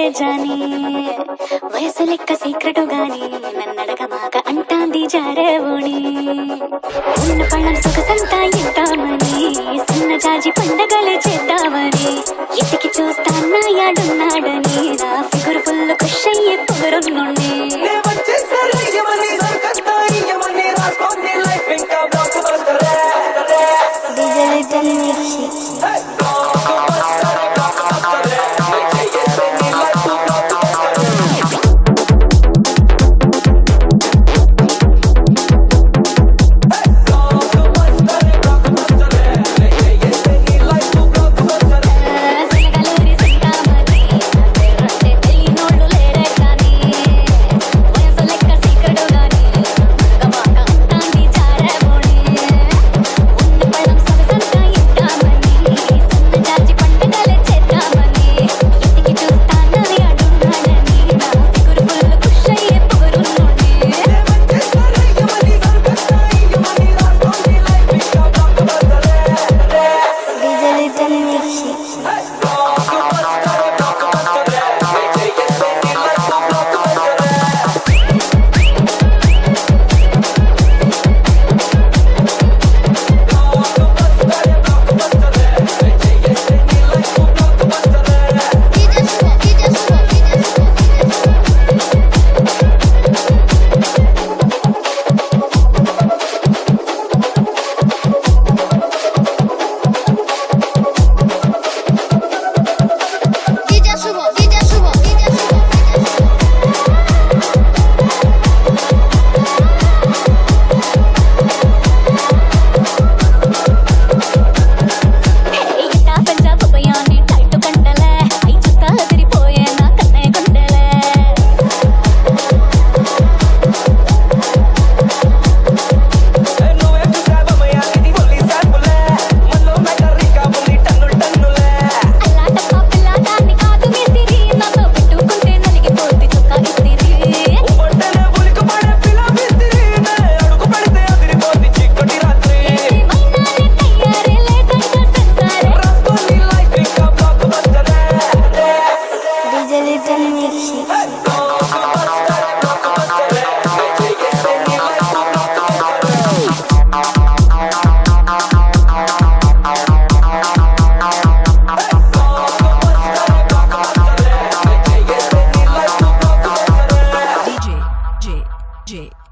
జాని వయసు లెక్క సీక్రెట్ గాని నన్నడగ మాక అంటాంది జారేవోణి ఉన్న పళ్ళం సొగసంతా ఇంటామని చిన్న జాజి పండగలే చేద్దామని ఎతికి చూస్తాన్నా యాడున్నాడని నా ఫిగురు ఫుల్ ఖుష్ అయ్యే పొగరున్నుండి నే వచ్చేసరి యమని దొరకత్తాయి యమని రాసుకోండి లైఫ్ ఇంకా బ్లాక్ బస్టరే డిజిటల్ మిర్చి సినగలూరి సింగామణి అంటే తెలియనోళ్ళు లేరే కానీ వయసు లెక్క సీక్రెట్ గాని గమాక అంటాంది జారేవోణి ఉన్న పళ్ళం సొగసంతా ఇంటామని చిన్న జాజి పండగలే చేద్దామని ఎతికి చూస్తాన్నా యాడున్నాడని నా ఫిగురు ఫుల్ ఖుష్ అయ్యే పొగరున్నుండి నే వచ్చేసరి యమని దొరకత్తాయి యమని రాసుకోండి లైఫ్ ఇంకా బ్లాక్ బస్టరే digital Mirchi DJ subo, DJ subo, DJ subo, DJ subo. ఇట్టా పంజాబ్ భయాన్ని టైట్ కండలే ఐ చుక్క అదిరిపోయే నా కన్నే గుండెలే నువ్వే చూసావమయ్యా ఇది ఒళ్ళి శాంపులే మనలో మెకరికా ఉంది టన్నులు టన్నులే అల్లాటప్ప పిల్లాదాన్ని కాదు మిసిరి నాతో పెట్టుకుంటే నలిగిపోద్ది చుక్క ఇసిరి ఒంటనే ఉలికపడే పిల్ల విసిరినే అడుగు పెడితే అదిరిపోద్ది చీకటి రాత్రి ఏమైనానే తయారే లేదంట సెన్సారే రాసుకోండి లైఫ్ ఇంకా బ్లాక్ బస్టరే digital Mirchi DJ J J